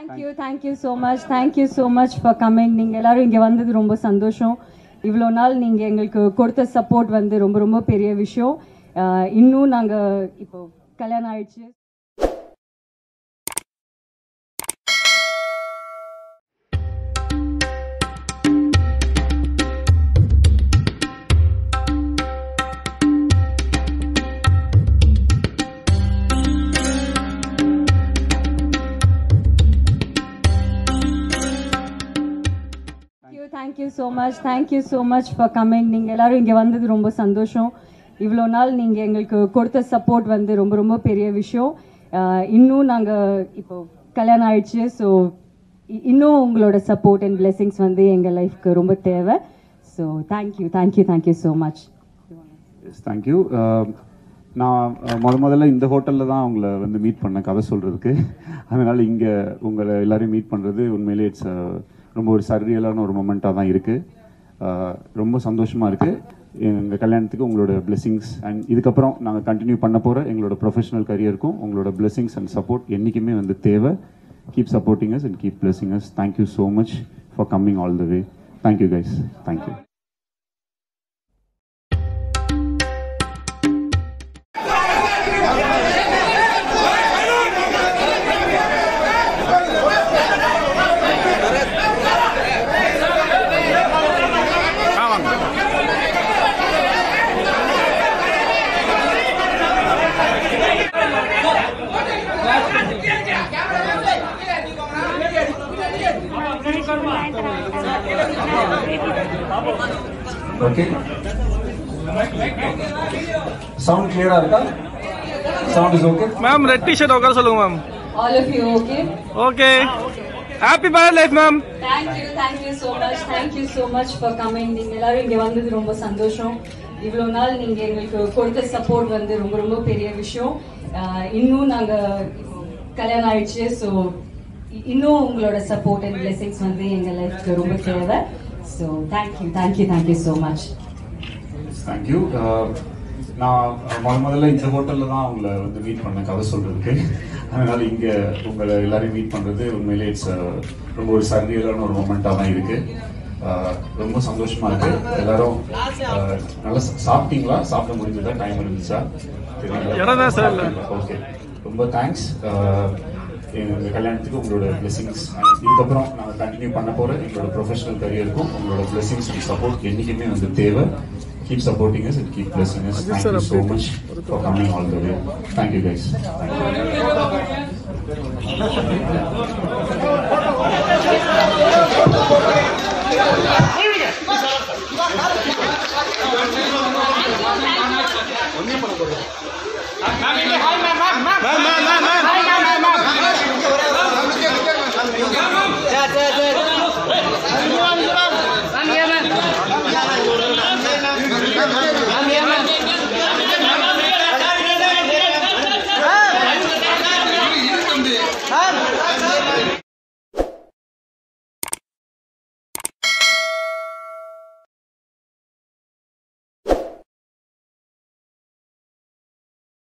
Thank you thank you so much thank you so much for coming நீங்கள் எல்லாரும் இங்கே வந்தது ரொம்ப சந்தோஷம் இவ்வளோ நாள் நீங்கள் எங்களுக்கு கொடுத்த சப்போர்ட் வந்து ரொம்ப ரொம்ப பெரிய விஷயம் அஹ் இன்னும் நாங்கள் இப்போ கல்யாணம் ஆயிடுச்சு thank you thank you so much thank you so much for coming நீங்கள் எல்லாரும் இங்கே வந்தது ரொம்ப சந்தோஷம் இவ்வளோ நாள் நீங்கள் எங்களுக்கு கொடுத்த சப்போர்ட் வந்து ரொம்ப ரொம்ப பெரிய விஷயம் அஹ் இன்னும் நாங்கள் இப்போ கல்யாணம் ஆயிடுச்சு ஸோ இன்னும் உங்களோட சப்போர்ட் அண்ட் blessings வந்து எங்கள் லைஃப்க்கு ரொம்ப தேவை so thank you thank you thank you so much yes thank you நான் அஹ், முத முதல்ல இந்த ஹோட்டலில் தான் உங்களை வந்து மீட் பண்ண கதை சொல்கிறதுக்கு அதனால் இங்கே உங்களை எல்லாரையும் மீட் பண்ணுறது உண்மையிலே இட்ஸ் ரொம்ப ஒரு சர்ரியலான ஒரு மொமெண்ட்டாக தான் இருக்குது ரொம்ப சந்தோஷமாக இருக்குது எங்கள் கல்யாணத்துக்கு உங்களோட blessings அண்ட் இதுக்கப்புறம் நாங்கள் கண்டினியூ பண்ண போகிற எங்களோட ப்ரொஃபஷனல் கரியருக்கும் உங்களோட blessings அண்ட் சப்போர்ட் என்றைக்குமே வந்து தேவை keep supporting us and keep blessing us thank you so much for coming all the way thank you guys thank you okay sound கிளியரா இருக்கா sound is okay ma'am red T shirt உட்கார சொல்லுங்க ma'am all of you okay okay happy marriage life ma'am thank you thank you so much thank you so much for coming நீங்கள் எல்லாரும் இங்கே வந்தது ரொம்ப சந்தோஷம் இவ்வளோ நாள் நீங்கள் எங்களுக்கு கொடுத்த சப்போர்ட் வந்து ரொம்ப ரொம்ப பெரிய விஷயம் அஹ் இன்னும் நாங்கள் இப்போ கல்யாணம் ஆயிடுச்சு ஸோ இன்னும் உங்களோட சப்போர்ட் அண்ட் blessings வந்து எங்கள் லைஃப்க்கு ரொம்ப தேவை so thank you thank you thank you so much thank you நான் முத முதல்ல இந்த ஹோட்டலில் தான் உங்களை வந்து மீட் பண்ண கதை சொல்கிறதுக்கு அதனால இங்கே உங்களை எல்லாரையும் மீட் பண்ணுறது உண்மையிலே இட்ஸ் ரொம்ப ஒரு சர்ரியலான ஒரு மொமெண்ட்டாக தான் இருக்குது ரொம்ப சந்தோஷமா இருக்கு எல்லாரும் அஹ், நல்லா சா- சாப்பிட்டீங்களா சாப்பிட முடிஞ்சதா டைம் இருந்துச்சா இடம் தான் sir இல்ல. ஓகே ரொம்ப தேங்க்ஸ் எங்க கல்யாணத்துக்கு உங்களோட பிளெஸிங்ஸ் இதுக்கப்புறம் நாங்கள் கண்டினியூ பண்ண போற எங்களோட ப்ரொஃபஷனல் கரியருக்கும் உங்களோட பிளெஸிங்ஸ் அண்ட் சப்போர்ட் என்றைக்குமே வந்து தேவை keep supporting us and keep blessing us thank you so much for coming all the way thank you guys ஒன்றும் பண்ண போகிறோம்